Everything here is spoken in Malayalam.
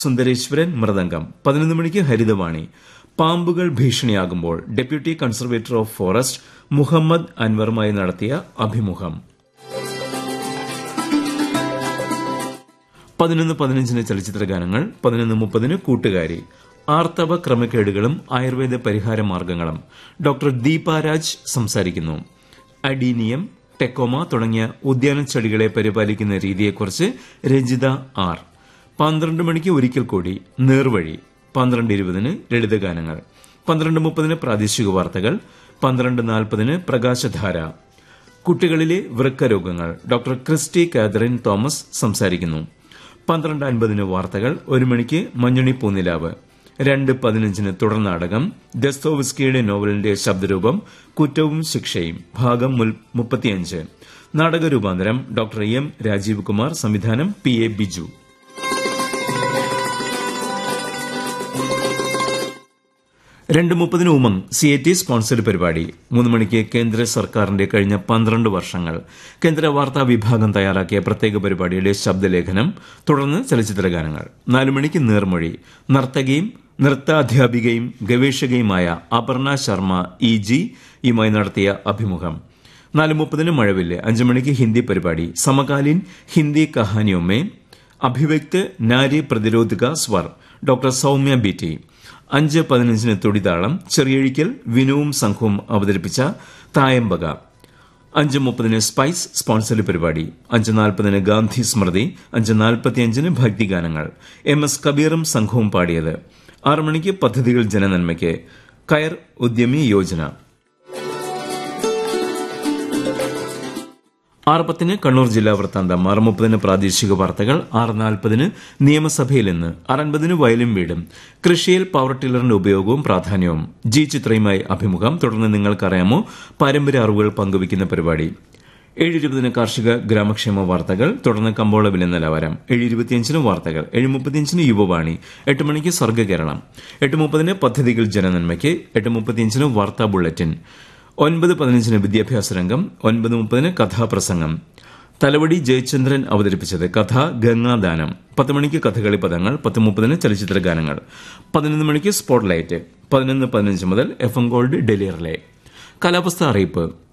സുന്ദരേശ്വരൻ മൃദംഗം പതിനൊന്ന് മണിക്ക് ഹരിതവാണി പാമ്പുകൾ ഭീഷണിയാകുമ്പോൾ deputy conservator of forest Muhammad അൻവറുമായി നടത്തിയ അഭിമുഖം പതിനൊന്ന് പതിനഞ്ചിന് ചലച്ചിത്ര ഗാനങ്ങൾ പതിനൊന്ന് മുപ്പതിന് കൂട്ടുകാരി ആർത്തവ ക്രമക്കേടുകളും ആയുർവേദ പരിഹാര മാർഗങ്ങളും ഡോക്ടർ ദീപാരാജ് സംസാരിക്കുന്നു അഡീനിയം ടെക്കോമ തുടങ്ങിയ ഉദ്യാന ചെടികളെ പരിപാലിക്കുന്ന രീതിയെക്കുറിച്ച് രജിത ആർ പന്ത്രണ്ട് മണിക്ക് ഒരിക്കൽ കൂടി നേർവഴി പന്ത്രണ്ട് ഇരുപതിന് ലളിതഗാനങ്ങൾ പന്ത്രണ്ട് മുപ്പതിന് പ്രാദേശിക വാർത്തകൾ പന്ത്രണ്ട് നാൽപ്പതിന് പ്രകാശധാര കുട്ടികളിലെ വൃക്കരോഗങ്ങൾ ഡോക്ടർ ക്രിസ്റ്റി കാതറിൻ തോമസ് സംസാരിക്കുന്നു പന്ത്രണ്ട് അൻപതിന് വാർത്തകൾ ഒരു മണിക്ക് മഞ്ഞുണി പൂനിലാവ് രണ്ട് പതിനഞ്ചിന് തുടർനാടകം ദസ്തോവിസ്കിയുടെ നോവലിന്റെ ശബ്ദരൂപം കുറ്റവും ശിക്ഷയും ഭാഗം മുപ്പത്തിയഞ്ച് നാടകരൂപാന്തരം ഡോക്ടർ എം രാജീവ് കുമാർ സംവിധാനം പി എ ബിജു രണ്ട് മുപ്പതിന് Umang C A T sponsored പരിപാടി മൂന്ന് മണിക്ക് കേന്ദ്ര സർക്കാരിന്റെ കഴിഞ്ഞ പന്ത്രണ്ട് വർഷങ്ങൾ കേന്ദ്ര വാർത്താ വിഭാഗം തയ്യാറാക്കിയ പ്രത്യേക പരിപാടിയുടെ ശബ്ദലേഖനം തുടർന്ന് ചലച്ചിത്ര ഗാനങ്ങൾ നാലു മണിക്ക് നേർമൊഴി നർത്തകിയും നൃത്താധ്യാപികയും ഗവേഷകയുമായ അപർണ ശർമ്മ ഇ ജി യുമായി നടത്തിയ അഭിമുഖം നാല് മുപ്പതിന് മഴവില്ല് അഞ്ചു മണിക്ക് ഹിന്ദി പരിപാടി സമകാലീൻ ഹിന്ദി കഹാനിയൊമ്മേ അഭിവ്യക്ത് നാരി പ്രതിരോധിക സ്വർ ഡോക്ടർ സൌമ്യ ബി ടി അഞ്ച് പതിനഞ്ചിന് തൊടിതാളം ചെറിയഴിക്കൽ വിനുവും സംഘവും അവതരിപ്പിച്ച തായമ്പക അഞ്ച് മുപ്പതിന് സ്പൈസ് സ്പോൺസർഡ് പരിപാടി അഞ്ച് നാൽപ്പതിന് ഗാന്ധി സ്മൃതി അഞ്ച് നാൽപ്പത്തിയഞ്ചിന് ഭക്തിഗാനങ്ങൾ എം എസ് കബീറും സംഘവും പാടിയത് ആറ് മണിക്ക് പദ്ധതികൾ ജനനന്മയ്ക്ക് കയർ ഉദ്യമി യോജന ആറ് പത്തിന് കണ്ണൂർ ജില്ലാ വൃത്താന്തം ആറ് മുപ്പതിന് പ്രാദേശിക വാർത്തകൾ ആറ് നാൽപ്പതിന് നിയമസഭയിൽ ഇന്ന് അറൻപതിന് വയലും വീടും കൃഷിയിൽ പവർ ടില്ലറിന്റെ ഉപയോഗവും പ്രാധാന്യവും ജി ചിത്രയുമായി അഭിമുഖം തുടർന്ന് നിങ്ങൾക്കറിയാമോ പാരമ്പര്യ അറിവുകൾ പങ്കുവയ്ക്കുന്ന പരിപാടി ഏഴ് ഇരുപതിന് കാർഷിക ഗ്രാമക്ഷേമ വാർത്തകൾ തുടർന്ന് കമ്പോള വില നിലവാരം ഏഴ് ഇരുപത്തിയഞ്ചിന് വാർത്തകൾ ഏഴ് മുപ്പത്തിയഞ്ചിന് യുവവാണി എട്ട് മണിക്ക് സർഗ്ഗ കേരളം എട്ട് മുപ്പതിന് പദ്ധതികൾ ജനനന്മയ്ക്ക് എട്ട് മുപ്പത്തിയഞ്ചിന് വാർത്താ ബുള്ളറ്റിൻ ഒൻപത് പതിനഞ്ചിന് വിദ്യാഭ്യാസ രംഗം ഒൻപത് മുപ്പതിന് കഥാപ്രസംഗം തലവടി ജയചന്ദ്രൻ അവതരിപ്പിച്ചത് കഥ ഗംഗാദാനം പത്ത് മണിക്ക് കഥകളി പദങ്ങൾ പത്ത് മുപ്പതിന് ചലച്ചിത്ര ഗാനങ്ങൾ പതിനൊന്ന് മണിക്ക് സ്പോട്ട്ലൈറ്റ് പതിനൊന്ന് പതിനഞ്ച് മുതൽ F M gold Delhi relay കാലാവസ്ഥ അറിയിപ്പ്